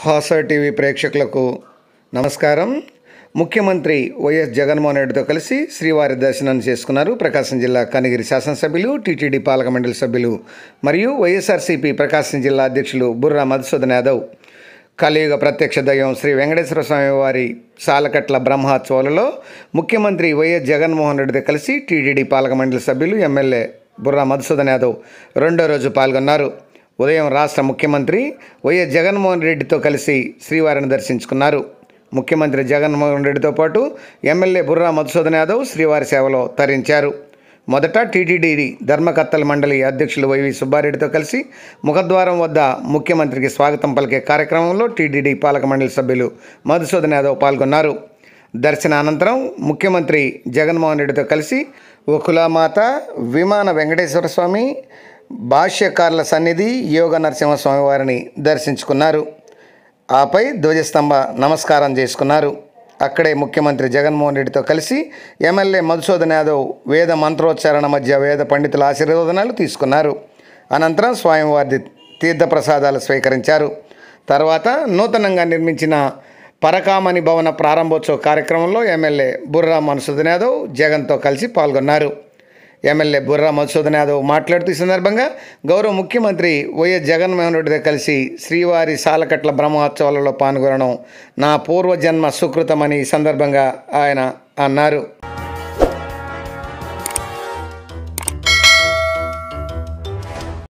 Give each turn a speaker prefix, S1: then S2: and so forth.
S1: హాసా TV ప్రేక్షకులకు నమస్కారం ముఖ్యమంత్రి వైఎస్ జగన్మోహన్ రెడ్డితో కలిసి శ్రీవారి దర్శనం చేసుకున్నారు ప్రకాశం జిల్లా కనిగిరి శాసనసభ్యులు టీటీడీ పాలక మండలి సభ్యులు మరియు వైఎస్ఆర్సీపీ ప్రకాశం జిల్లా అధ్యక్షులు బుర్రా మధుసూదన్ యాదవ్ కలియుగ ప్రత్యక్ష దైవం శ్రీ వెంకటేశ్వర స్వామి వారి సాలకట్ల బ్రహ్మోత్సవాలలో ముఖ్యమంత్రి వైఎస్ జగన్మోహన్ రెడ్డితో కలిసి టీటీడీ పాలక మండలి సభ్యులు ఎమ్మెల్యే బుర్రా మధుసూదన్ యాదవ్ రెండో రోజు పాల్గొన్నారు ఉదయం రాష్ట్ర ముఖ్యమంత్రి వైఎస్ జగన్మోహన్ రెడ్డితో కలిసి శ్రీవారిని దర్శించుకున్నారు ముఖ్యమంత్రి జగన్మోహన్ రెడ్డితో పాటు ఎమ్మెల్యే బుర్రా మధుసూదన్ యాదవ్ శ్రీవారి సేవలో తరించారు మొదట టీటీడీ ధర్మకర్తల మండలి అధ్యక్షులు వైవి సుబ్బారెడ్డితో కలిసి ముఖద్వారం వద్ద ముఖ్యమంత్రికి స్వాగతం పలికే కార్యక్రమంలో టీటీడీ పాలక మండలి సభ్యులు మధుసూదన్ యాదవ్ పాల్గొన్నారు దర్శన అనంతరం ముఖ్యమంత్రి జగన్మోహన్ రెడ్డితో కలిసి ఒకులామాత విమాన వెంకటేశ్వర స్వామి భాష్యకారుల సన్నిధి యోగ నరసింహస్వామి వారిని దర్శించుకున్నారు ఆపై ధ్వజస్తంభ నమస్కారం చేసుకున్నారు అక్కడే ముఖ్యమంత్రి జగన్మోహన్ రెడ్డితో కలిసి ఎమ్మెల్యే మధుసూదన్ యాదవ్ వేద మంత్రోచ్చారణ మధ్య వేద పండితుల ఆశీర్వదనాలు తీసుకున్నారు అనంతరం స్వామివారి తీర్థప్రసాదాలు స్వీకరించారు తర్వాత నూతనంగా నిర్మించిన పరకామణి భవన ప్రారంభోత్సవ కార్యక్రమంలో ఎమ్మెల్యే బుర్రా మధుసూదన్ యాదవ్ జగన్తో కలిసి పాల్గొన్నారు ఎమ్మెల్యే బుర్రా మధుసూదన్ యాదవ్ మాట్లాడుతూ ఈ సందర్భంగా గౌరవ ముఖ్యమంత్రి వైఎస్ జగన్మోహన్ రెడ్డితో కలిసి శ్రీవారి సాలకట్ల బ్రహ్మోత్సవాలలో పాల్గొనడం నా పూర్వజన్మ సుకృతమని ఈ సందర్భంగా ఆయన అన్నారు